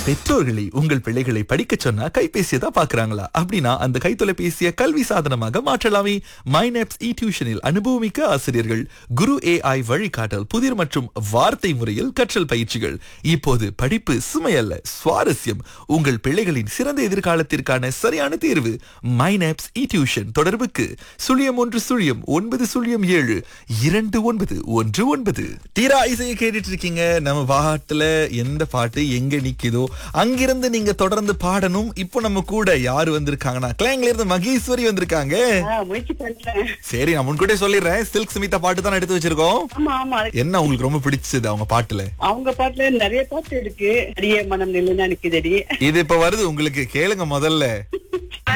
பெற்றோர்களை உங்கள் பிள்ளைகளை படிக்கச் சொன்னா கைபேசியை தான் பாக்குறாங்களா அப்படின்னா அந்த கைத்தொலைபேசியை கல்வி சாதனமாக மாற்றலாமே மைனப்ஸ் இ டியூஷனில் அனுபவமிக்க ஆசிரியர்கள் குரு ஏஐ வழிகாட்டல் புதிர் மற்றும் வார்த்தை முறையில் கற்றல் பயிற்சிகள் இப்போது படிப்பு சுமையல்ல சுவாரஸ்யம் உங்கள் பிள்ளைகளின் சிறந்த எதிர்காலத்திற்கான சரியான தேர்வு மைனப்ஸ் இ டியூஷன் தொடர்புக்கு சுழியம் ஒன்று சுழியம் ஒன்பது சுழியம் ஏழு இரண்டு ஒன்பது ஒன்று ஒன்பது தீரா இசையை கேட்டுட்டு இருக்கீங்க நம்ம பாட்டுல எந்த பாட்டு எங்க நிக்குதோ அங்கிருந்து நீங்க தொடர்ந்து பாடணும் இப்போ நம்ம கூட யாரு வந்திருக்காங்கன்னா கிளாங்ல இருந்து மகேஸ்வரி வந்திருக்காங்க ஆ, முயற்சி பண்றேன் சரி நான் முன்கூட்டியே சொல்லிடுறேன் சில்க் ஸ்மிதா பாட்டு தான் எடுத்து வச்சிருக்கோம் ஆமா ஆமா என்ன உங்களுக்கு ரொம்ப பிடிச்சது அவங்க பாட்டுல அவங்க பாட்டுல நிறைய பாட்டு இருக்கு அடியே மனம் நில்லுனா நிக்குதடி இது இப்ப வருது உங்களுக்கு கேளுங்க முதல்ல